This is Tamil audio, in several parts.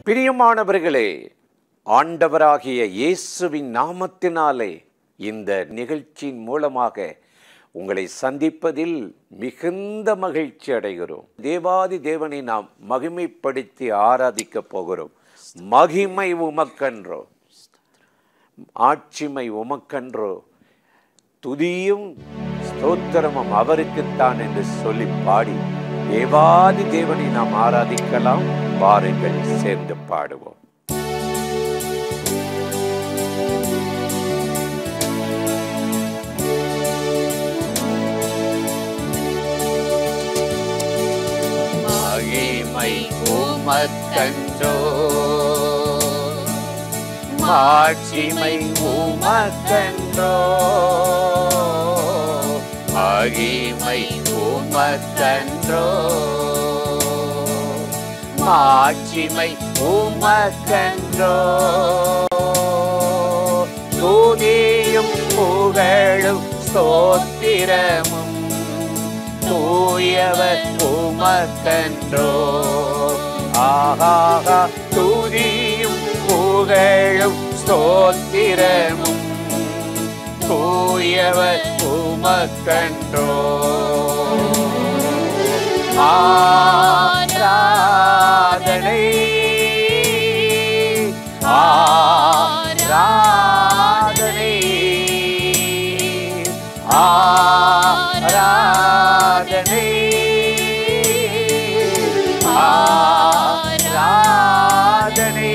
பிரியமானவர்களே ஆண்டவராகிய இயேசுவின் நாமத்தினாலே இந்த நிகழ்ச்சியின் மூலமாக உங்களை சந்திப்பதில் மிகுந்த மகிழ்ச்சி அடைகிறோம் தேவாதி தேவனை நாம் மகிமைப்படுத்தி ஆராதிக்கப் போகிறோம் மகிமை உமக்கன்றோ ஆட்சிமை உமக்கன்றோ துதியும் ஸ்தோத்திரமும் அவருக்குத்தான் என்று சொல்லி பாடி தேவாதி தேவனை நாம் ஆராதிக்கலாம் வாருங்கள் சேர்ந்து பாடுவோம் மகிமை உமக்கன்றோ மாட்சிமை உமக்கன்றோ மகிமை உமக்கன்றோ மாட்சிமை உமக்கன்றோ துதியும் புகழும் ஸ்தோத்திரமும் தூயவர் உமக்கன்றோ ஆஹாஹா துதியும் புகழும் ஸ்தோத்திரமும் தூயவர் உமக்கன்றோ ஆராதனை ஆராதனை ஆராதனை ஆராதனை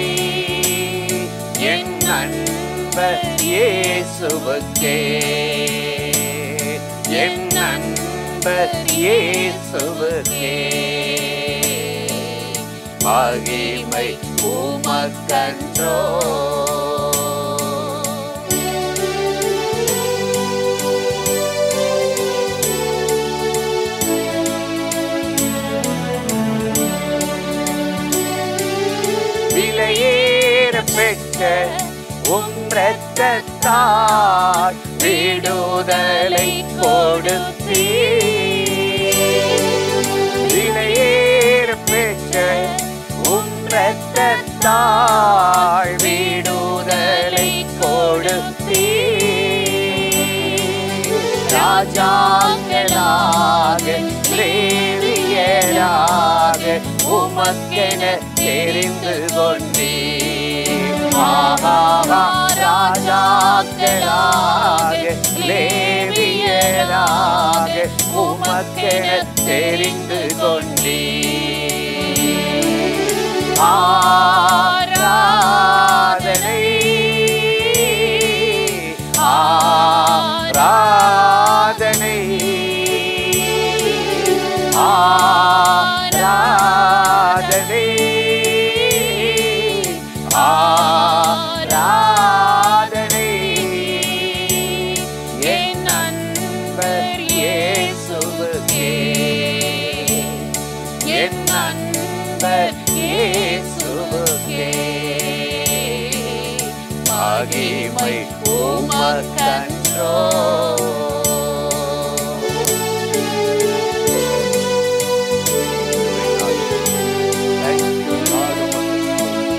என் அன்ப இயேசுவுக்கே என் அன்ப இயேசுவுக்கே மகிமை உமக்கன்றோ விலையேற பெற்ற உம் ரத்தத்தால் விடுதலை கொடுத்தீ விலையேற பெற்ற உம் ரத்தத்தால் விடுதலை கொடுத்தீ ராஜாங்களாக லேவியராக உமக்கென தெரிந்து கொண்டே ஆஹா ராஜாக்களாக லேவியராக உமக்கென தெரிந்து கொண்டே ஆராதனை ஆராதனை ஆராதனை ஆராதனை என் அன்பர் இயேசுவுக்கே என் அன்பர் இயேசுவுக்கே மகிமை உமக்கன்றோ Thank you, Lord.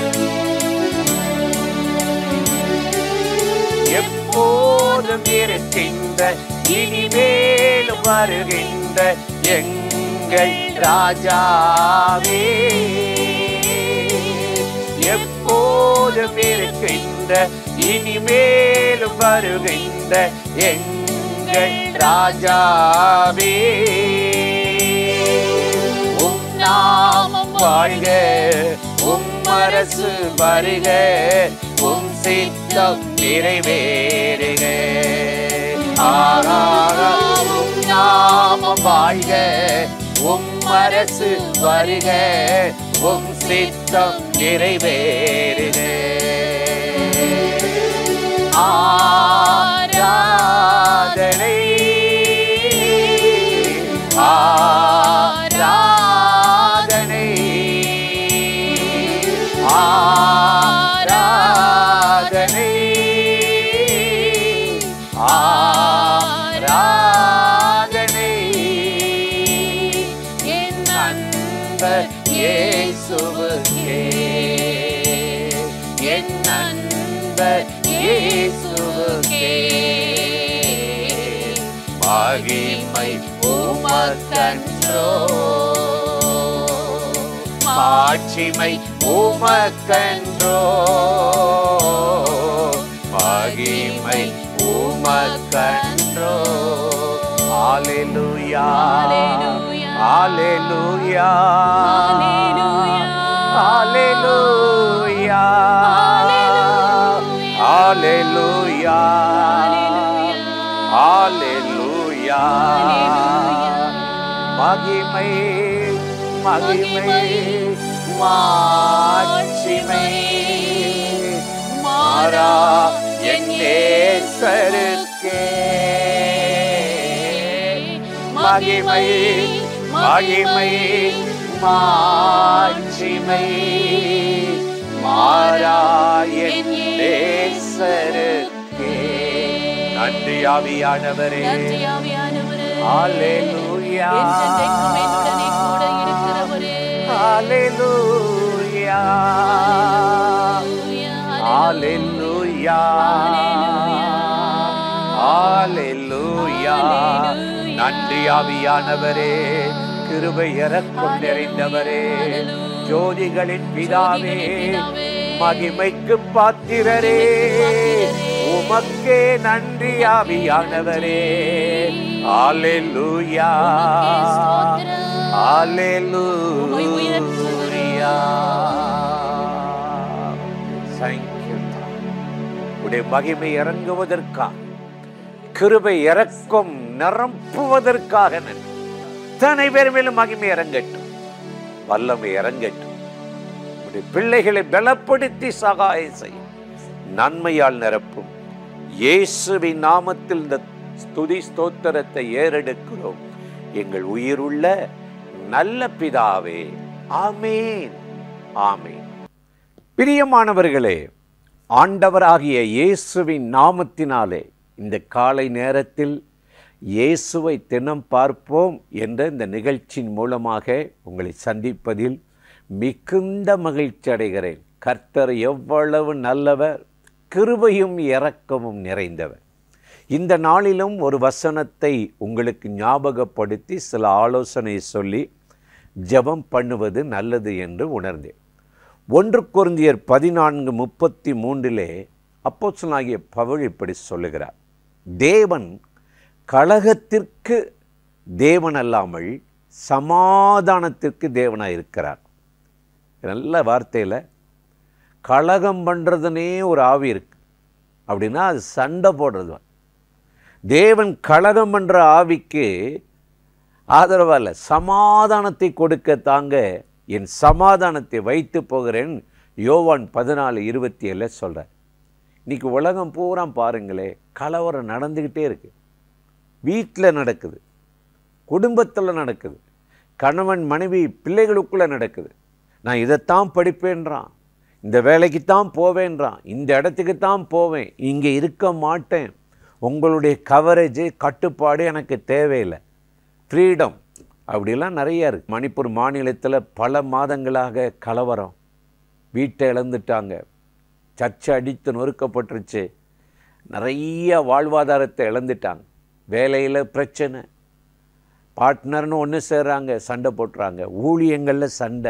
எப்போதும் இருக்கின்ற இனிமேலும் வருகின்ற எங்கள் ராஜாவே எப்போதும் இருக்கின்ற இனிமேலும் வருகின்ற எங்கள் ராஜாவே உம் நாமம் வாழ்க உம் அரசு வருக உம் சித்தம் நிறைவேறுக ஆகாரா உம் நாமம் வாழ்க உம் அரசு வருக உம் சித்தம் நிறைவேறுக ஆராதனை ஆராதனை ஆராதனை ஆராதனை என் அன்பர் இயேசுவுக்கே என் நண்பர் இயேசுவுக்கே மகிமை உமக்கன்றோ மாட்சிமை உமக்கன்றோ மகிமை உமக்கன்றோ ஹalleluya ஹalleluya ஹalleluya ஹalleluya ஹalleluya மகிமை மகிமை மாட்சிமை மாறா என் நேசருக்கே மகிமை மகிமை மாட்சிமை மாறா என் நேசருக்கே நன்றி ஆவியானவரே நன்றி ஆவியானவரே. ஹalleluya என்றென்றைக்கும் என்னுடனே கூட இருக்கிறவரே. ஹalleluya ஹalleluya ஹalleluya நன்றி ஆவியானவரே கிருபை இறக்கம் நிறைந்தவரே ஜோதிகளின் பிதாவே மகிமைக்கு பாத்திரரே உமக்கே நன்றி ஆவியானவரே ஹalleluya உம்மை ஹalleluya Thank you, Lord. உடைய மகிமை இறங்குவதற்காக கிருபை இறக்கம் நிரப்புவதற்காக நன்றி இத்தனை பேர் மேலும் மகிமை இறங்கட்டும் வல்லமை இறங்கட்டும் உடைய பிள்ளைகளை பலப்படுத்தி சகாயம் செய்யும் நன்மையால் நிரப்பும் இயேசுவின் நாமத்தில் இந்த ஸ்துதி ஸ்தோத்திரத்தை ஏறெடுக்கிறோம் எங்கள் உயிருள்ள நல்ல பிதாவே ஆமேன் ஆமேன் பிரியமானவர்களே ஆண்டவராகிய இயேசுவின் நாமத்தினாலே இந்த காலை நேரத்தில் இயேசுவை தினம் பார்ப்போம் என்ற இந்த நிகழ்ச்சியின் மூலமாக உங்களை சந்திப்பதில் மிகுந்த மகிழ்ச்சி அடைகிறேன் கர்த்தர் எவ்வளவு நல்லவர் கிருபையும் இரக்கமும் நிறைந்தவர் இந்த நாளிலும் ஒரு வசனத்தை உங்களுக்கு ஞாபகப்படுத்தி சில ஆலோசனை சொல்லி ஜெபம் பண்ணுவது நல்லது என்று உணர்ந்தேன் ஒன்று குருந்தியர் பதினான்கு முப்பத்தி மூன்றிலே அப்போஸ்தலனாகிய பவுல் இப்படி சொல்லுகிறார் தேவன் கழகத்திற்கு தேவன் அல்லாமல் சமாதானத்திற்கு தேவனாக இருக்கிறார் நல்ல வார்த்தையில் கழகம் பண்ணுறதுனே ஒரு ஆவி இருக்கு அப்படின்னா அது சண்டை போடுறது தான். தேவன் கழகம் பண்ணுற ஆவிக்கு ஆதரவல்ல சமாதானத்தை கொடுக்க தாங்க என் சமாதானத்தை வைத்து போகிறேன் யோவான் பதினாலு இருபத்தி ஏழில் சொல்கிறார் இன்னைக்கு உலகம் பூரா பாருங்களே கலவரம் நடந்துக்கிட்டே இருக்கு வீட்டில் நடக்குது குடும்பத்தில் நடக்குது கணவன் மனைவி பிள்ளைகளுக்குள்ளே நடக்குது நான் இதைத்தான் படிப்பேன்றான் இந்த வேலைக்கு தான் போவேன்றான் இந்த இடத்துக்கு தான் போவேன் இங்கே இருக்க மாட்டேன் உங்களுடைய கவரேஜ் கட்டுப்பாடு எனக்கு தேவையில்லை ஃப்ரீடம் அப்படிலாம் நிறைய இருக்குது மணிப்பூர் மாநிலத்தில் பல மாதங்களாக கலவரம் வீட்டை இழந்துட்டாங்க சர்ச்சை அடித்து நொறுக்கப்பட்டுருச்சு நிறைய வாழ்வாதாரத்தை இழந்துட்டாங்க வேலையில் பிரச்சனை பார்ட்னர்னு ஒன்று சேர்றாங்க சண்டை போட்டுறாங்க ஊழியங்களில் சண்டை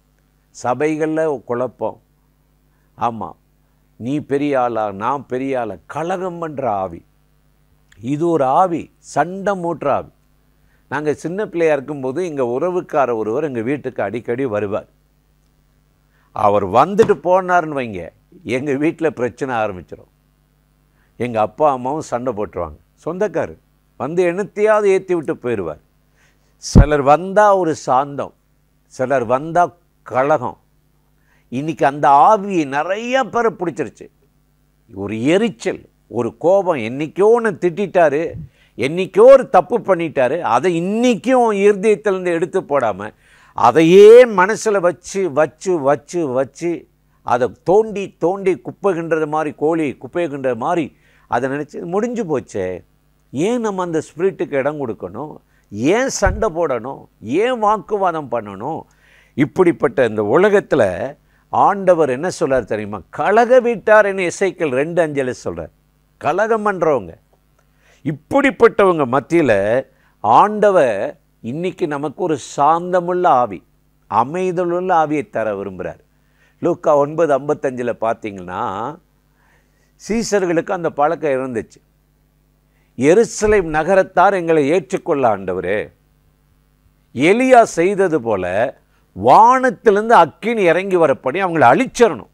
சபைகளில் குழப்பம் ஆமாம் நீ பெரிய ஆளா நான் பெரிய ஆளா கலகம் பண்ணுற ஆவி இது ஒரு ஆவி சண்டை மூட்டுற ஆவி நாங்கள் சின்ன பிள்ளையா இருக்கும்போது எங்கள் உறவுக்கார ஒருவர் எங்கள் வீட்டுக்கு அடிக்கடி வருவார் அவர் வந்துட்டு போனார்னு வைங்க எங்கள் வீட்டில் பிரச்சனை ஆரம்பிச்சிடும் எங்கள் அப்பா அம்மாவும் சண்டை போட்டுருவாங்க சொந்தக்காரு வந்து என்னத்தையாவது ஏற்றி விட்டு போயிடுவார் சிலர் வந்தால் ஒரு சாந்தம் சிலர் வந்தால் கழகம் இன்னைக்கு அந்த ஆவியை நிறைய பேரை பிடிச்சிருச்சு ஒரு எரிச்சல் ஒரு கோபம் என்னைக்கோ ஒன்று திட்டாரு என்னைக்கோ ஒரு தப்பு பண்ணிட்டாரு அதை இன்றைக்கும் இருதயத்திலேருந்து எடுத்து போடாமல் அதையே மனசில் வச்சு வச்சு வச்சு வச்சு அதை தோண்டி தோண்டி குப்பைகின்றது மாதிரி கோழி குப்பைகின்ற மாதிரி அதை நினச்சி முடிஞ்சு போச்சே ஏன் நம்ம அந்த ஸ்பிரிட்டுக்கு இடம் கொடுக்கணும் ஏன் சண்டை போடணும் ஏன் வாக்குவாதம் பண்ணணும் இப்படிப்பட்ட இந்த உலகத்தில் ஆண்டவர் என்ன சொல்றார் தெரியுமா கலக வீட்டார்னு இசைக்கல் ரெண்டு அஞ்சல சொல்றார் கலகம் பண்றவங்க இப்படிப்பட்டவங்க மத்தியில் ஆண்டவர் இன்னைக்கு நமக்கு ஒரு சாந்தமுள்ள ஆவி அமைதலுள்ள ஆவியை தர விரும்புகிறார் லூக்கா ஒன்பது ஐம்பத்தஞ்சில் பார்த்தீங்கன்னா சீசர்களுக்கு அந்த பழக்கம் இருந்துச்சு எருசலேம் நகரத்தார் எங்களை ஏற்றுக்கொள்ள ஆண்டவரே எலியா செய்தது போல வானத்திலிருந்து அக்கினி இறங்கி வரப்படி அவங்கள அழிச்சிடணும்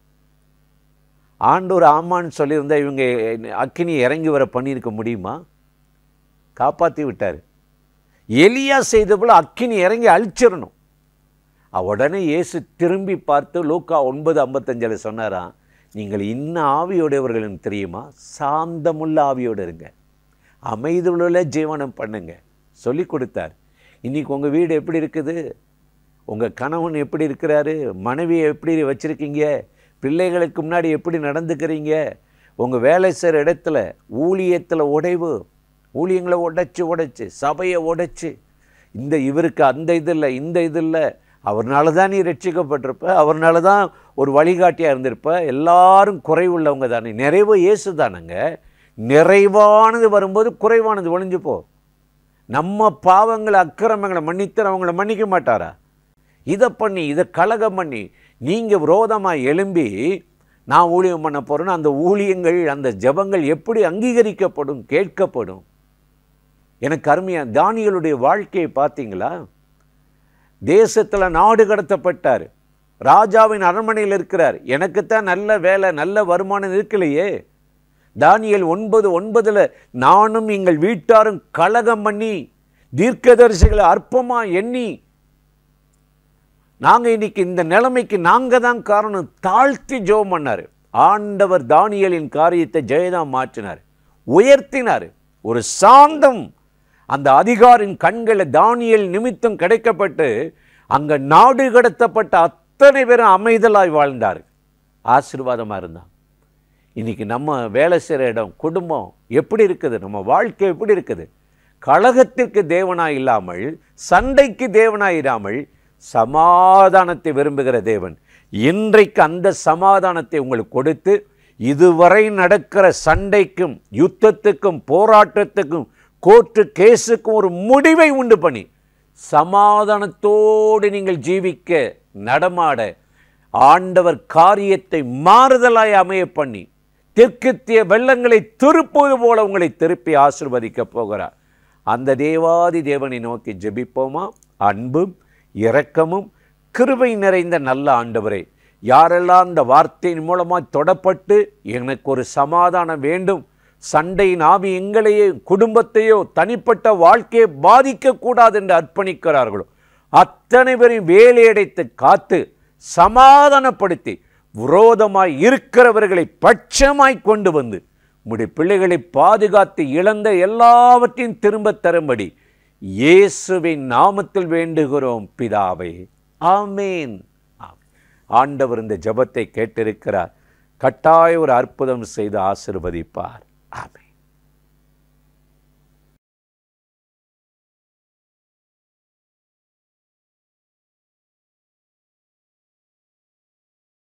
ஆண்டவர் ஆமான்னு சொல்லியிருந்தா இவங்க அக்கினி இறங்கி வர பண்ணியிருக்க முடியுமா காப்பாற்றி விட்டார் எலியா செய்த போல அக்கினி இறங்கி அழிச்சிடணும் அ- உடனே இயேசு திரும்பி பார்த்து லூக்கா ஒன்பது ஐம்பத்தஞ்சில் சொன்னாராம் நீங்கள் இன்ன ஆவியோடையவர்கள்னு தெரியுமா சாந்தமுள்ள ஆவியோடு இருங்க அமைதியுள்ள ஜீவனம் பண்ணுங்க சொல்லி கொடுத்தார் இன்னைக்கு உங்கள் வீடு எப்படி இருக்குது உங்கள் கணவன் எப்படி இருக்கிறாரு மனைவியை எப்படி வச்சுருக்கீங்க பிள்ளைகளுக்கு முன்னாடி எப்படி நடந்துக்கிறீங்க உங்கள் வேலை செய்கிற இடத்துல ஊழியத்தில் உடைவு ஊழியங்களை உடைச்சு உடைச்சு சபையை உடைச்சு இந்த இவருக்கு அந்த இது இல்லை இந்த இது இல்லை அவர்னால தான் நீ ரட்சிக்கப்பட்டிருப்ப அவர்னால தான் ஒரு வழிகாட்டியாக இருந்திருப்ப எல்லாரும் குறைவுள்ளவங்க தானே நிறைவு இயேசு தானங்க நிறைவானது வரும்போது குறைவானது ஒளிஞ்சு போ நம்ம பாவங்களை அக்கிரமங்களை மன்னித்து அவங்கள மன்னிக்க மாட்டாரா இதை பண்ணி இதை கலகம் பண்ணி நீங்கள் விரோதமாக எழும்பி நான் ஊழியம் பண்ண போகிறேன்னு அந்த ஊழியங்கள் அந்த ஜெபங்கள் எப்படி அங்கீகரிக்கப்படும் கேட்கப்படும் எனக்கு அருமையாக தானியலுடைய வாழ்க்கையை பார்த்தீங்களா தேசத்தில் நாடு கடத்தப்பட்டார் ராஜாவின் அரண்மனையில் இருக்கிறார் எனக்குத்தான் நல்ல வேலை நல்ல வருமானம் இருக்கலையே தானியல் ஒன்பது ஒன்பதில் நானும் எங்கள் வீட்டாரும் கலகம் பண்ணி தீர்க்கதரிசிகளை அற்பமாக எண்ணி நாங்கள் இன்னைக்கு இந்த நிலைமைக்கு நாங்கள் தான் காரணம் தாழ்த்தி ஜெபம் பண்ணார் ஆண்டவர் தானியலின் காரியத்தை ஜெயதான் மாற்றினார் உயர்த்தினார் ஒரு சாந்தம் அந்த அதிகாரின் கண்களை தானியல் நிமித்தம் கிடைக்கப்பட்டு அங்கே நாடு கடத்தப்பட்ட அத்தனை பேரும் அமைதலாய் வாழ்ந்தார் ஆசீர்வாதமாக இருந்தான் இன்னைக்கு நம்ம வேலை செய்கிற இடம் குடும்பம் எப்படி இருக்குது நம்ம வாழ்க்கை எப்படி இருக்குது கழகத்திற்கு தேவனாய் இல்லாமல் சண்டைக்கு தேவனாய் இராமல் சமாதானத்தை விரும்புகிற தேவன் இன்றைக்கு அந்த சமாதானத்தை உங்களுக்கு கொடுத்து இதுவரை நடக்கிற சண்டைக்கும் யுத்தத்துக்கும் போராட்டத்துக்கும் கோர்ட்டு கேஸுக்கும் ஒரு முடிவை உண்டு பண்ணி சமாதானத்தோடு நீங்கள் ஜீவிக்க நடமாட ஆண்டவர் காரியத்தை மாறுதலாய் அமைய பண்ணி தெற்கத்திய வெள்ளங்களை திருப்புவது போல உங்களை திருப்பி ஆசிர்வதிக்கப் போகிறார் அந்த தேவாதி தேவனை நோக்கி ஜெபிப்போமா அன்பும் இரக்கமும் கிருபை நிறைந்த நல்ல ஆண்டவரே யாரெல்லாம் அந்த வார்த்தையின் மூலமாய் தொடப்பட்டு எனக்கு ஒரு சமாதானம் வேண்டும் சண்டையின் ஆவி எங்களையே குடும்பத்தையோ தனிப்பட்ட வாழ்க்கையை பாதிக்கக்கூடாது என்று அர்ப்பணிக்கிறார்களோ அத்தனை பேரையும் வேலையடைத்து காத்து சமாதானப்படுத்தி விரோதமாய் இருக்கிறவர்களை பட்சமாய் கொண்டு வந்து உம்முடைய பிள்ளைகளை பாதுகாத்து இழந்த எல்லாவற்றையும் திரும்பத் தரும்படி இயேசுவின் நாமத்தில் வேண்டுகிறோம் பிதாவே ஆமேன் ஆமென். ஆண்டவர் இந்த ஜெபத்தை கேட்டிருக்கிறார் கட்டாய ஒரு அற்புதம் செய்து ஆசிர்வதிப்பார் ஆமென்